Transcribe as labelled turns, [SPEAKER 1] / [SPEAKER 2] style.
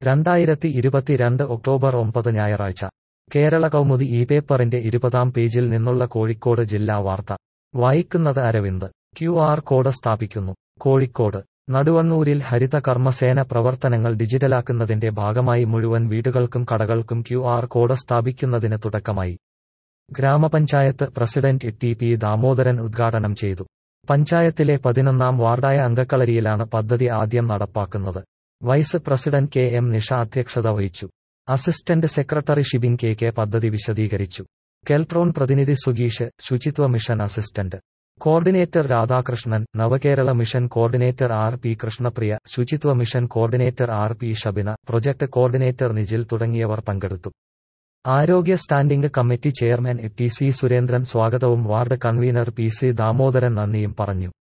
[SPEAKER 1] രണ്ടായിരത്തി ഇരുപത്തിരണ്ട് ഒക്ടോബർ ഒമ്പത് ഞായറാഴ്ച കേരള കൗമുദി ഈ പേപ്പറിന്റെ ഇരുപതാം പേജിൽ നിന്നുള്ള കോഴിക്കോട് ജില്ലാ വാർത്ത വായിക്കുന്നത് അരവിന്ദ് ക്യു ആർ കോഡ് സ്ഥാപിക്കുന്നു കോഴിക്കോട് നടുവണ്ണൂരിൽ ഹരിത കർമ്മസേന പ്രവർത്തനങ്ങൾ ഡിജിറ്റലാക്കുന്നതിന്റെ ഭാഗമായി മുഴുവൻ വീടുകൾക്കും കടകൾക്കും ക്യു ആർ കോഡ് സ്ഥാപിക്കുന്നതിന് തുടക്കമായി ഗ്രാമപഞ്ചായത്ത് പ്രസിഡന്റ് ടി പി ദാമോദരൻ ഉദ്ഘാടനം ചെയ്തു പഞ്ചായത്തിലെ പതിനൊന്നാം വാർഡായ അങ്കക്കളരിയിലാണ് പദ്ധതി ആദ്യം നടപ്പാക്കുന്നത് vice president K M Nisha അധ്യക്ഷത വഹിച്ചു assistant secretary Shibin K K പദ്ധതി വിശദീകരിച്ചു കെൽട്രോൺ പ്രതിനിധി സുഗീഷ് ശുചിത്വ mission assistant coordinator Radhakrishnan Navakerala mission coordinator R P Krishnapriya ശുചിത്വ mission coordinator R P Shabina project coordinator Nijil തുടങ്ങിയവർ പങ്കെടുത്തു ആരോഗ്യ standing committee chairman T C Surendran സ്വാഗതവും ward convener P C Damodaran നന്ദിയും പറഞ്ഞു